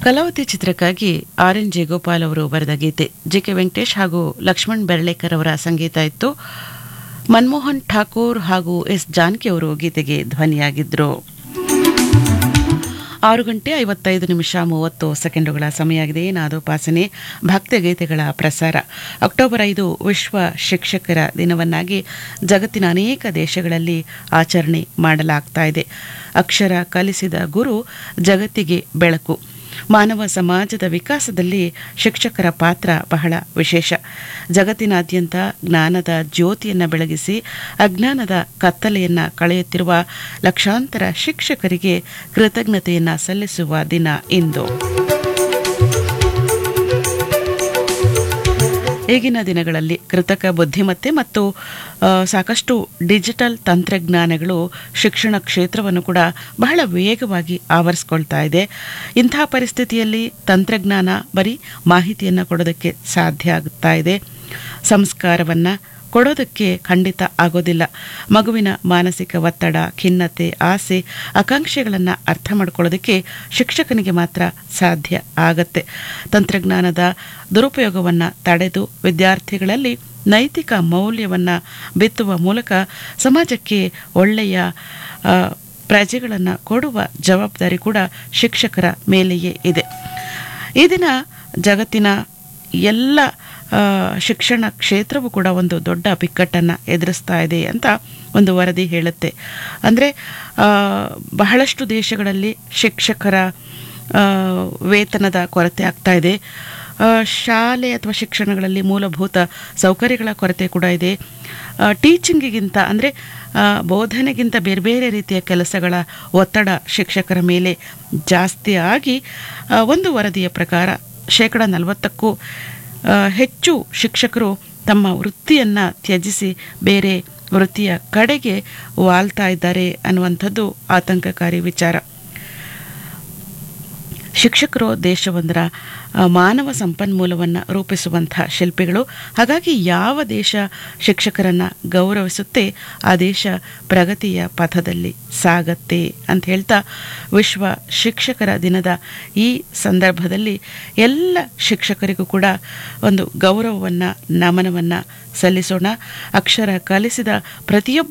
ಕಲಾವತಿ ಚಿತ್ರಕ್ಕಾಗಿ R N Jayagopal ಅವರು ಬರೆದ ಗೀತೆ ಜೆ ಕೆ ವೆಂಕಟೇಶ್ ಹಾಗೂ ಲಕ್ಷ್ಮಣ್ ಬೆರಳೇಕರ್ ಅವರ ಸಂಗೀತ ಇತ್ತು ಮನಮೋಹನ್ ಠಾಕೂರ್ ಹಾಗೂ ಎಸ್ ಜಾನಕಿ ಅವರು ಗೀತೆಗೆ ಧ್ವನಿಯಾಗಿದ್ದರು ಆರು ಗಂಟೆ ಐವತ್ತೈದು ನಿಮಿಷ ಮೂವತ್ತು ಸೆಕೆಂಡುಗಳ ಸಮಯ ಆಗಿದೆ ನಾದೋಪಾಸನೆ ಭಕ್ತಿಗೀತೆಗಳ ಪ್ರಸಾರ ಅಕ್ಟೋಬರ್ ಐದು ವಿಶ್ವ ಶಿಕ್ಷಕರ ದಿನವನ್ನಾಗಿ ಜಗತ್ತಿನ ಅನೇಕ ದೇಶಗಳಲ್ಲಿ ಆಚರಣೆ ಮಾಡಲಾಗ್ತಾ ಇದೆ ಅಕ್ಷರ ಕಲಿಸಿದ ಗುರು ಜಗತ್ತಿಗೆ ಬೆಳಕು ಮಾನವ ಸಮಾಜದ ವಿಕಾಸದಲ್ಲಿ ಶಿಕ್ಷಕರ ಪಾತ್ರ ಬಹಳ ವಿಶೇಷ ಜಗತ್ತಿನಾದ್ಯಂತ ಜ್ಞಾನದ ಜ್ಯೋತಿಯನ್ನು ಬೆಳಗಿಸಿ ಅಜ್ಞಾನದ ಕತ್ತಲೆಯನ್ನು ಕಳೆಯುತ್ತಿರುವ ಲಕ್ಷಾಂತರ ಶಿಕ್ಷಕರಿಗೆ ಕೃತಜ್ಞತೆಯನ್ನು ಸಲ್ಲಿಸುವ ದಿನ ಇಂದು ಈಗಿನ ದಿನಗಳಲ್ಲಿ ಕೃತಕ ಬುದ್ಧಿಮತ್ತೆ ಮತ್ತು ಸಾಕಷ್ಟು ಡಿಜಿಟಲ್ ತಂತ್ರಜ್ಞಾನಗಳು ಶಿಕ್ಷಣ ಕ್ಷೇತ್ರವನ್ನು ಕೂಡ ಬಹಳ ವೇಗವಾಗಿ ಆವರಿಸ್ಕೊಳ್ತಾ ಇದೆ ಇಂಥ ಪರಿಸ್ಥಿತಿಯಲ್ಲಿ ತಂತ್ರಜ್ಞಾನ ಬರೀ ಮಾಹಿತಿಯನ್ನು ಕೊಡೋದಕ್ಕೆ ಸಾಧ್ಯ ಆಗುತ್ತಾ ಇದೆ ಸಂಸ್ಕಾರವನ್ನು ಕೊಡೋದಕ್ಕೆ ಖಂಡಿತ ಆಗೋದಿಲ್ಲ ಮಗುವಿನ ಮಾನಸಿಕ ಒತ್ತಡ ಖಿನ್ನತೆ ಆಸೆ ಆಕಾಂಕ್ಷೆಗಳನ್ನು ಅರ್ಥ ಮಾಡ್ಕೊಳ್ಳೋದಕ್ಕೆ ಶಿಕ್ಷಕನಿಗೆ ಮಾತ್ರ ಸಾಧ್ಯ ಆಗತ್ತೆ ತಂತ್ರಜ್ಞಾನದ ದುರುಪಯೋಗವನ್ನು ತಡೆದು ವಿದ್ಯಾರ್ಥಿಗಳಲ್ಲಿ ನೈತಿಕ ಮೌಲ್ಯವನ್ನು ಬಿತ್ತುವ ಮೂಲಕ ಸಮಾಜಕ್ಕೆ ಒಳ್ಳೆಯ ಪ್ರಜೆಗಳನ್ನು ಕೊಡುವ ಜವಾಬ್ದಾರಿ ಕೂಡ ಶಿಕ್ಷಕರ ಮೇಲೆಯೇ ಇದೆ ಈ ದಿನ ಜಗತ್ತಿನ ಎಲ್ಲ ಶಿಕ್ಷಣ ಕ್ಷೇತ್ರವೂ ಕೂಡ ಒಂದು ದೊಡ್ಡ ಬಿಕ್ಕಟ್ಟನ್ನು ಎದುರಿಸ್ತಾ ಇದೆ ಅಂತ ಒಂದು ವರದಿ ಹೇಳುತ್ತೆ ಅಂದರೆ ಬಹಳಷ್ಟು ದೇಶಗಳಲ್ಲಿ ಶಿಕ್ಷಕರ ವೇತನದ ಕೊರತೆ ಆಗ್ತಾ ಇದೆ ಶಾಲೆ ಅಥವಾ ಶಿಕ್ಷಣಗಳಲ್ಲಿ ಮೂಲಭೂತ ಸೌಕರ್ಯಗಳ ಕೊರತೆ ಕೂಡ ಇದೆ ಟೀಚಿಂಗಿಗಿಂತ ಅಂದರೆ ಬೋಧನೆಗಿಂತ ಬೇರೆ ಬೇರೆ ರೀತಿಯ ಕೆಲಸಗಳ ಒತ್ತಡ ಶಿಕ್ಷಕರ ಮೇಲೆ ಜಾಸ್ತಿ ಆಗಿ ಒಂದು ವರದಿಯ ಪ್ರಕಾರ ಶೇಕಡ ನಲವತ್ತಕ್ಕೂ ಹೆಚ್ಚು ಶಿಕ್ಷಕರು ತಮ್ಮ ವೃತ್ತಿಯನ್ನು ತ್ಯಜಿಸಿ ಬೇರೆ ವೃತ್ತಿಯ ಕಡೆಗೆ ವಾಲ್ತಾ ಇದ್ದಾರೆ ಅನ್ನುವಂಥದ್ದು ಆತಂಕಕಾರಿ ವಿಚಾರ ಶಿಕ್ಷಕರು ದೇಶವೊಂದರ ಮಾನವ ಸಂಪನ್ಮೂಲವನ್ನು ರೂಪಿಸುವಂತಹ ಶಿಲ್ಪಿಗಳು ಹಾಗಾಗಿ ಯಾವ ದೇಶ ಶಿಕ್ಷಕರನ್ನು ಗೌರವಿಸುತ್ತೆ ಆ ದೇಶ ಪ್ರಗತಿಯ ಪಥದಲ್ಲಿ ಸಾಗತ್ತೆ ಅಂತ ಹೇಳ್ತಾ ವಿಶ್ವ ಶಿಕ್ಷಕರ ದಿನದ ಈ ಸಂದರ್ಭದಲ್ಲಿ ಎಲ್ಲ ಶಿಕ್ಷಕರಿಗೂ ಕೂಡ ಒಂದು ಗೌರವವನ್ನು ನಮನವನ್ನು ಸಲ್ಲಿಸೋಣ ಅಕ್ಷರ ಕಲಿಸಿದ ಪ್ರತಿಯೊಬ್ಬ